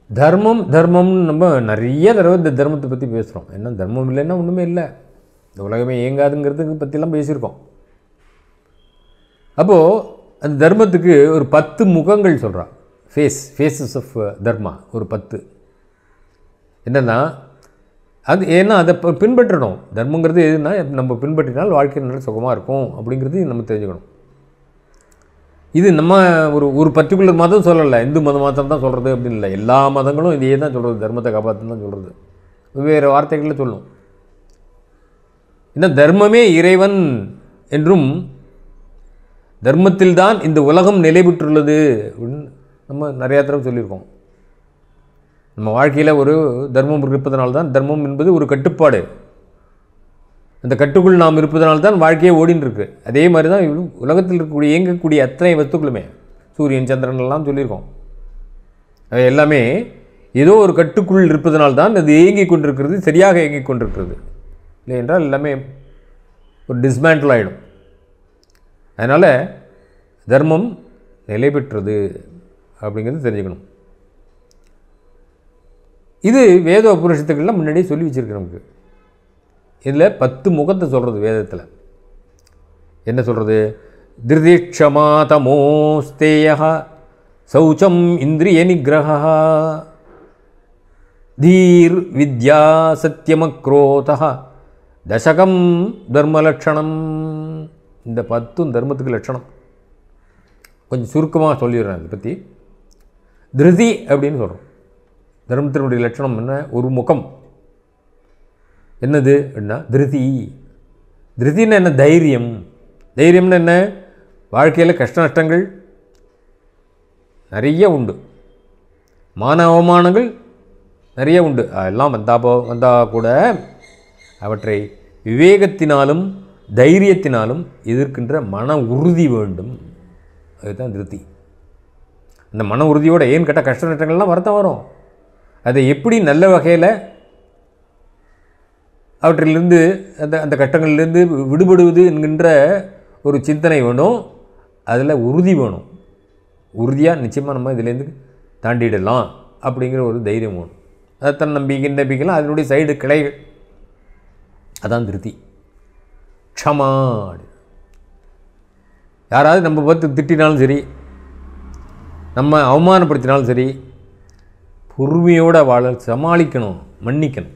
தர்மம் தர்மம்னு நம்ம நிறைய தடவை இந்த தர்மத்தை பற்றி பேசுகிறோம் என்ன தர்மம் இல்லைன்னா ஒன்றுமே இல்லை இந்த உலகமே இயங்காதுங்கிறதுக்கு பற்றிலாம் பேசியிருக்கோம் அப்போது அந்த தர்மத்துக்கு ஒரு பத்து முகங்கள் சொல்கிறான் ஃபேஸ் ஃபேஸஸ் ஆஃப் தர்மா ஒரு பத்து என்னென்னா அது ஏன்னா அதை ப- பின்பற்றணும் தர்மங்கிறது எதுனா நம்ம பின்பற்றினால் வாழ்க்கை நல்ல சுகமாக இருக்கும் அப்படிங்கிறது நம்ம தெரிஞ்சுக்கணும் இது நம்ம ஒரு ஒரு பர்டிகுலர் மதம் சொல்லலை இந்து மதம் மாத்திரம் தான் சொல்கிறது அப்படின்னு இல்லை எல்லா மதங்களும் இதையே தான் சொல்கிறது தர்மத்தை காப்பாற்றுன்னு தான் சொல்கிறது வெவ்வேறு வார்த்தைகளில் சொல்லும் என்ன தர்மமே இறைவன் என்றும் தர்மத்தில்தான் இந்த உலகம் நிலை பெற்றுள்ளது அப்படின்னு நம்ம நிறையா தடவை சொல்லியிருக்கோம் நம்ம வாழ்க்கையில் ஒரு தர்மம் இருப்பதனால தான் தர்மம் என்பது ஒரு கட்டுப்பாடு அந்த கட்டுக்குள் நாம் இருப்பதனால தான் வாழ்க்கையே ஓடின்னு இருக்கு அதே மாதிரி தான் இவ்வளவு உலகத்தில் இருக்கக்கூடிய இயங்கக்கூடிய அத்தனை வஸ்துக்களுமே சூரியன் சந்திரன் எல்லாம் சொல்லியிருக்கோம் அது எல்லாமே ஏதோ ஒரு கட்டுக்குள் இருப்பதனால தான் அது இயங்கிக் கொண்டிருக்கிறது சரியாக இயங்கிக் கொண்டிருக்கிறது இல்லை என்றால் எல்லாமே ஒரு டிஸ்மேண்டில் ஆகிடும் அதனால் தர்மம் நிலை பெற்றது அப்படிங்கிறது தெரிஞ்சுக்கணும் இது வேத உபனிஷத்துக்கள்லாம் முன்னாடியே சொல்லி வச்சிருக்கு நமக்கு இதில் பத்து முகத்தை சொல்கிறது வேதத்தில் என்ன சொல்கிறது திருதிக்ஷமா தமோஸ்தேய சௌச்சம் இந்திரிய நிகிரக தீர் வித்யா சத்தியமக்ரோத தசகம் தர்மலட்சணம் இந்த பத்தும் தர்மத்துக்கு லட்சணம் கொஞ்சம் சுருக்கமாக சொல்லிடுறேன் அதை பற்றி திருதி அப்படின்னு சொல்கிறோம் தர்மத்தினுடைய லட்சணம் என்ன ஒரு முகம் என்னது அப்படின்னா திருதி திருதின்னா என்ன தைரியம் தைரியம்னு என்ன வாழ்க்கையில் கஷ்ட நஷ்டங்கள் நிறைய உண்டு மான அவமானங்கள் நிறைய உண்டு அதெல்லாம் வந்தா போ வந்தால் கூட அவற்றை விவேகத்தினாலும் தைரியத்தினாலும் எதிர்க்கின்ற மன உறுதி வேண்டும் அதுதான் திருப்தி அந்த மன உறுதியோட ஏன்னு கேட்டால் கஷ்ட நஷ்டங்கள்லாம் வரத்தான் வரும் அதை எப்படி நல்ல வகையில் அவற்றிலிருந்து அந்த அந்த கட்டங்களிலிருந்து விடுபடுவது என்கின்ற ஒரு சிந்தனை வேணும் அதில் உறுதி வேணும் உறுதியாக நிச்சயமாக நம்ம இதுலேருந்து தாண்டிடலாம் அப்படிங்கிற ஒரு தைரியம் வேணும் அதை தன் நம்பிக்கை நம்பிக்கைலாம் அதனுடைய சைடு கிளைகள் அதான் திருப்தி க்ஷமா யாராவது நம்ம பார்த்து திட்டினாலும் சரி நம்ம அவமானப்படுத்தினாலும் சரி பொறுமையோட வாழ சமாளிக்கணும் மன்னிக்கணும்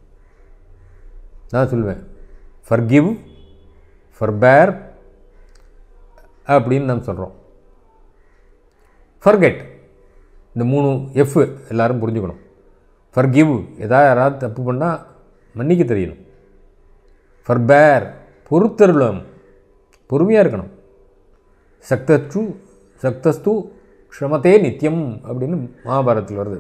நான் சொல்லுவேன் ஃபர்கிவ் ஃபர்பேர் அப்படின்னு நம்ம சொல்கிறோம் ஃபர்கெட் இந்த மூணு எஃப் எல்லாரும் புரிஞ்சுக்கணும் ஃபர்கிவ் ஏதாவது யாராவது தப்பு பண்ணால் மன்னிக்க தெரியணும் ஃபர்பேர் பொறுத்தருளம் பொறுமையாக இருக்கணும் சக்தஸ்து சக்தஸ்து க்ஷமத்தே நித்தியம் அப்படின்னு மகாபாரதத்தில் வருது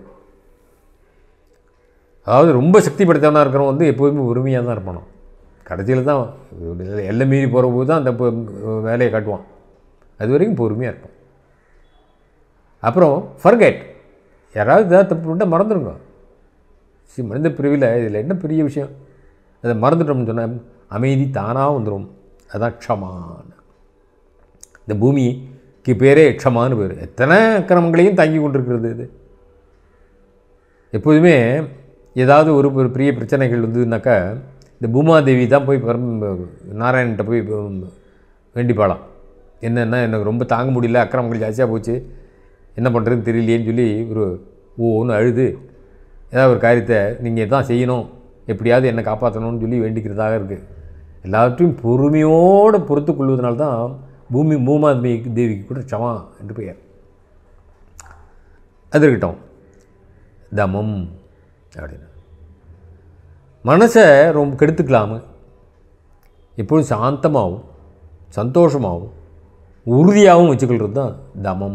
அதாவது ரொம்ப சக்தி படைத்தவனாக இருக்கிறவன் வந்து எப்போதுமே பொறுமையாக தான் இருப்பானோ கடைசியில் தான் எல்லை மீறி போகிற போது தான் அந்த பொ- வேலையை காட்டுவான் அது வரைக்கும் பொறுமையாக இருப்பான் அப்புறம் ஃபர்கெட் யாராவது ஏதாவது தப்பு பண்ணிட்டால் மறந்துடுங்க சரி மனித பிரிவில் இதில் என்ன பெரிய விஷயம் அதை மறந்துட்டோம்னு சொன்னால் அமைதி தானாக வந்துடும் அதான் க்ஷமான இந்த பூமிக்கு பேரே க்ஷமான்னு பேர் எத்தனை அக்கிரமங்களையும் தாங்கி கொண்டிருக்கிறது இது எப்போதுமே ஏதாவது ஒரு ஒரு பெரிய பிரச்சனைகள் வந்ததுனாக்கா இந்த பூமாதேவி தான் போய் பரம் நாராயணன்ட்ட போய் வேண்டிப்பாளாம் என்னென்னா எனக்கு ரொம்ப தாங்க முடியல அக்கிரமங்கள் ஜாஸ்தியாக போச்சு என்ன பண்ணுறதுன்னு தெரியலையேன்னு சொல்லி ஒரு ஓன்னு அழுது ஏதாவது ஒரு காரியத்தை நீங்கள் தான் செய்யணும் எப்படியாவது என்னை காப்பாற்றணும்னு சொல்லி வேண்டிக்கிறதாக இருக்குது எல்லாவற்றையும் பொறுமையோடு பொறுத்து கொள்வதனால தான் பூமி பூமாதேவி தேவிக்கு கூட க்ஷமா என்று பெயர் அது இருக்கட்டும் தமம் அப்படின்னு மனசை ரொம்ப கெடுத்துக்கலாம எப்பொழுதும் சாந்தமாகவும் சந்தோஷமாகவும் உறுதியாகவும் வச்சுக்கொள்கிறது தான் தமம்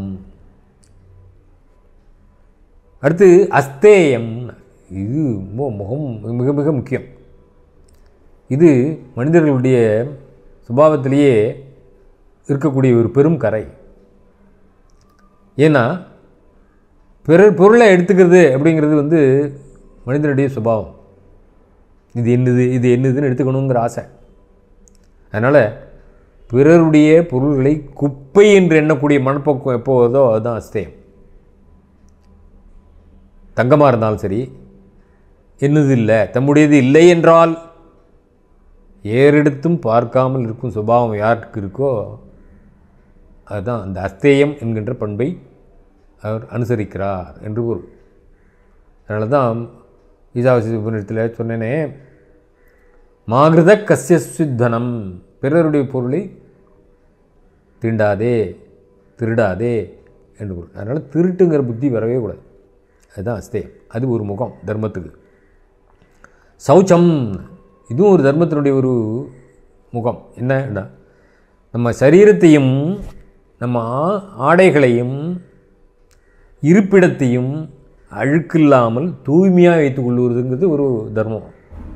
அடுத்து அஸ்தேயம் இது மு- முகம் மிக மிக முக்கியம் இது மனிதர்களுடைய சுபாவத்திலேயே இருக்கக்கூடிய ஒரு பெரும் கரை ஏன்னா பிறர் பொருளை எடுத்துக்கிறது அப்படிங்கிறது வந்து மனிதனுடைய சுபாவம் இது என்னது இது என்னதுன்னு எடுத்துக்கணுங்கிற ஆசை அதனால் பிறருடைய பொருள்களை குப்பை என்று எண்ணக்கூடிய மனப்போக்கம் எப்போ வருதோ அதுதான் அஸ்தேயம் தங்கமாக இருந்தாலும் சரி என்னது இல்லை தம்முடையது இல்லை என்றால் ஏறெடுத்தும் பார்க்காமல் இருக்கும் சுபாவம் யாருக்கு இருக்கோ அதுதான் அந்த அஸ்தேயம் என்கின்ற பண்பை அவர் அனுசரிக்கிறார் என்று ஒரு அதனால தான் ஈசாவாசி உபநிடத்தில் சொன்னேனே மாகிருத கசியஸ்வித்தனம் பிறருடைய பொருளை தீண்டாதே திருடாதே என்று பொருள் அதனால் திருட்டுங்கிற புத்தி வரவே கூடாது அதுதான் அஸ்தேயம் அது ஒரு முகம் தர்மத்துக்கு சௌச்சம் இதுவும் ஒரு தர்மத்தினுடைய ஒரு முகம் என்னன்னா நம்ம சரீரத்தையும் நம்ம ஆ- ஆடைகளையும் இருப்பிடத்தையும் அழுக்கில்லாமல் தூய்மையாக வைத்துக் கொள்வதுங்கிறது ஒரு தர்மம்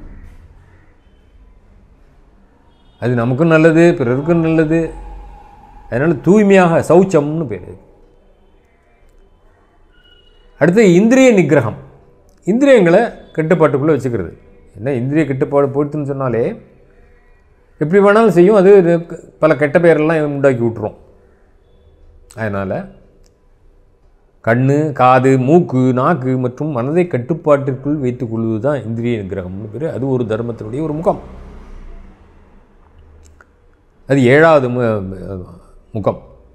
அது நமக்கும் நல்லது பிறருக்கும் நல்லது அதனால் தூய்மையாக சௌச்சம்னு பேர் அடுத்து இந்திரிய நிகிரகம் இந்திரியங்களை கட்டுப்பாட்டுக்குள்ளே வச்சுக்கிறது என்ன இந்திரிய கட்டுப்பாடு போயிடுத்துன்னு சொன்னாலே எப்படி வேணாலும் செய்யும் அது பல கெட்ட பெயரெல்லாம் உண்டாக்கி விட்டுரும் அதனால் கண் காது மூக்கு நாக்கு மற்றும் மனதை கட்டுப்பாட்டிற்குள் வைத்துக் கொள்வது தான் இந்திரிய நிகிரகம்னு பேர் அது ஒரு தர்மத்தினுடைய ஒரு முகம் அது ஏழாவது மு- முகம்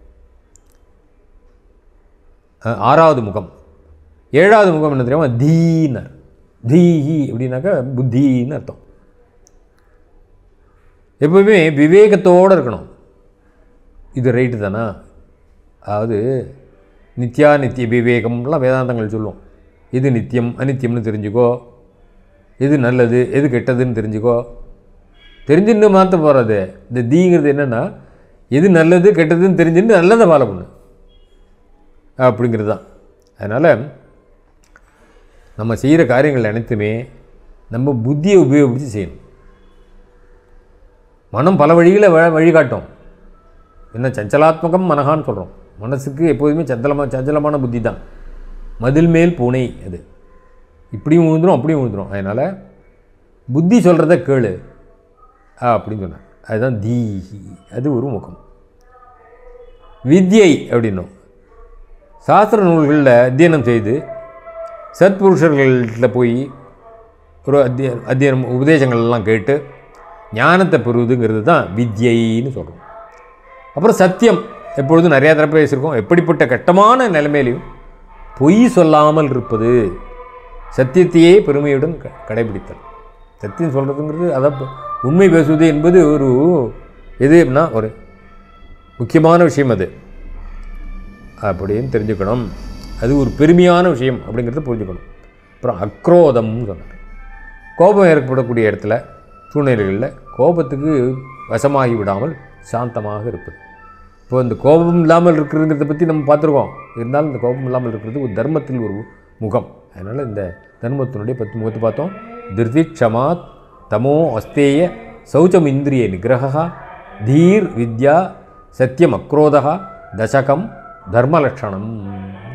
அஹ், ஆறாவது முகம் ஏழாவது முகம் என்ன தெரியுமா தீனர் தீஹி அப்படின்னாக்கா புத்தின்னு அர்த்தம் எப்பவுமே விவேகத்தோடு இருக்கணும் இது ரைட்டு தானா அதாவது நித்யா நித்திய விவேகம்லாம் வேதாந்தங்கள் சொல்லுவோம் எது நித்தியம் அனித்தியம்னு தெரிஞ்சுக்கோ எது நல்லது எது கெட்டதுன்னு தெரிஞ்சுக்கோ தெரிஞ்சுன்னு மாற்ற போகிறது இந்த தீங்கிறது என்னென்னா எது நல்லது கெட்டதுன்னு தெரிஞ்சுன்னு நல்லதை ஃபாலோ பண்ணு அப்படிங்கிறது தான் அதனால் நம்ம செய்கிற காரியங்கள் அனைத்துமே நம்ம புத்தியை உபயோகித்து செய்யணும் மனம் பல வழிகளை வ வழிகாட்டும் என்ன சஞ்சலாத்மகம் மனகான்னு சொல்கிறோம் மனசுக்கு எப்போதுமே சஞ்சலமாக சஞ்சலமான புத்தி தான் மதில் மேல் பூனை அது இப்படியும் விழுந்துரும் அப்படியும் விழுந்துரும் அதனால் புத்தி சொல்கிறத கேளு ஆ அப்படின்னு சொன்னார் அதுதான் தீஹி அது ஒரு முகம் வித்யை அப்படின்னும் சாஸ்திர நூல்களில் அத்தியனம் செய்து சத்புருஷர்கள்ட்ட போய் ஒரு அத்திய அத்தியனம் உபதேசங்கள் எல்லாம் கேட்டு ஞானத்தை பெறுவதுங்கிறது தான் வித்யைன்னு சொல்கிறோம் அப்புறம் சத்தியம் எப்பொழுதும் நிறையா தடவை பேசியிருக்கோம் எப்படிப்பட்ட கட்டமான நிலைமையிலையும் பொய் சொல்லாமல் இருப்பது சத்தியத்தையே பெருமையுடன் க கடைபிடித்தல் சத்தியம் சொல்கிறதுங்கிறது அதை ப- உண்மை பேசுவது என்பது ஒரு எது அப்படின்னா ஒரு முக்கியமான விஷயம் அது அப்படின்னு தெரிஞ்சுக்கணும் அது ஒரு பெருமையான விஷயம் அப்படிங்கிறத புரிஞ்சுக்கணும் அப்புறம் அக்ரோதம்னு சொன்னார் கோபம் ஏற்படக்கூடிய இடத்துல சூழ்நிலைகளில் கோபத்துக்கு வசமாகி விடாமல் சாந்தமாக இருப்பது இப்போ இந்த கோபம் இல்லாமல் இருக்கிறதுங்கிறத பற்றி நம்ம பார்த்துருக்கோம் இருந்தாலும் இந்த கோபம் இல்லாமல் இருக்கிறது ஒரு தர்மத்தில் ஒரு முகம் அதனால் இந்த தர்மத்தினுடைய பத்து முகத்தை பார்த்தோம் திருதி க்ஷமாத் தமோ அஸ்தேய சௌச்சம் இந்திரிய நிகிரகா தீர் வித்யா சத்தியம் அக்ரோதா தசகம் தர்மலட்சணம்